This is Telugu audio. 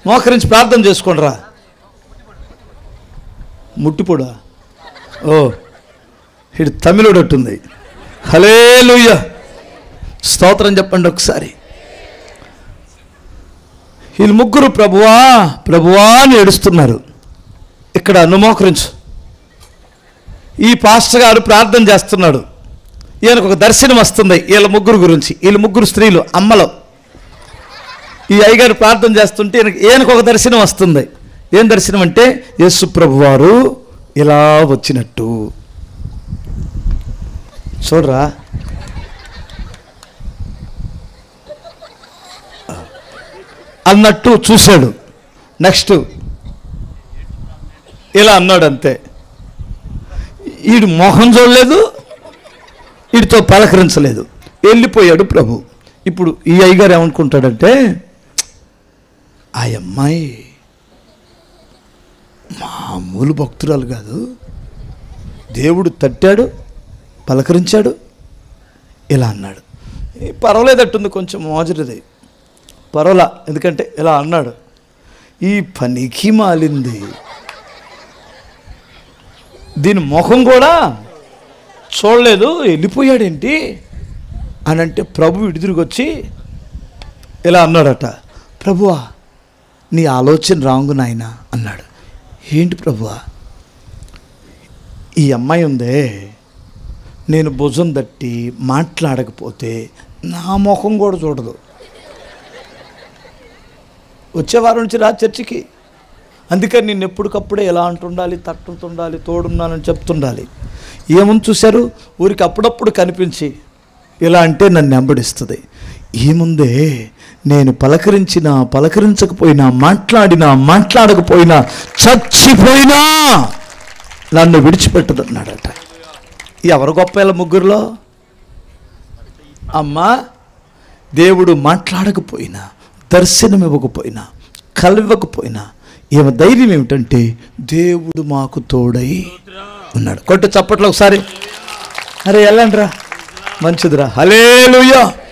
మోకరించి ప్రార్థన చేసుకోండిరా ముట్టిపోడా ఓ ఇటు తమిళుడట్టుంది హలే స్తోత్రం చెప్పండి ఒకసారి వీళ్ళు ముగ్గురు ప్రభువా ప్రభువా అని ఏడుస్తున్నారు ఇక్కడ అనుమోకరించు ఈ పాస్టర్ గారు ప్రార్థన చేస్తున్నాడు ఈయనకు ఒక దర్శనం వస్తుంది వీళ్ళ ముగ్గురు గురించి వీళ్ళ ముగ్గురు స్త్రీలు అమ్మలో ఈ అయ్యగారు ప్రార్థన చేస్తుంటే ఈయనకి ఈయనకు ఒక దర్శనం వస్తుంది ఏం దర్శనం అంటే యేసు ప్రభు వారు ఇలా వచ్చినట్టు చూడరా అన్నట్టు చూశాడు నెక్స్ట్ ఇలా అన్నాడు అంతే ఈడు మొహం చూడలేదు వీడితో పలకరించలేదు వెళ్ళిపోయాడు ప్రభు ఇప్పుడు ఈ అయ్యగారు ఏమనుకుంటాడంటే ఆ అమ్మాయి మామూలు భక్తురాలు కాదు దేవుడు తట్టాడు పలకరించాడు ఇలా అన్నాడు ఏ, పర్వాలేదట్టుంది కొంచెం మోజరిది పర్వాలా ఎందుకంటే ఇలా అన్నాడు ఈ పనికి మాలింది దీని ముఖం కూడా చూడలేదు వెళ్ళిపోయాడేంటి అని అంటే ప్రభు ఇడిదిరిగి వచ్చి ఇలా అన్నాడట ప్రభువా నీ ఆలోచన రాంగు నాయన అన్నాడు ఏంటి ప్రభువా ఈ అమ్మాయి ఉందే నేను భుజం తట్టి మాట్లాడకపోతే నా ముఖం కూడా చూడదు వచ్చే వారం నుంచి రా చర్చికి అందుకని నేను ఎప్పటికప్పుడే ఎలా అంటుండాలి తట్టుతుండాలి తోడున్నానని చెప్తుండాలి ఏమని చూశారు ఊరికి అప్పుడప్పుడు కనిపించి ఇలా అంటే నన్ను వెంబడిస్తుంది ఏముందే నేను పలకరించినా పలకరించకపోయినా మాట్లాడినా మాట్లాడకపోయినా చచ్చిపోయినా నన్ను విడిచిపెట్టదన్నాడట ఎవరు గొప్ప వీళ్ళ ముగ్గురులో అమ్మా దేవుడు మాట్లాడకపోయినా దర్శనం ఇవ్వకపోయినా కలవకపోయినా ఈమె ధైర్యం ఏమిటంటే దేవుడు మాకు తోడై ఉన్నాడు కొట్టు చప్పట్లో ఒకసారి అరే వెళ్ళండి రా మంచిదిరా హలే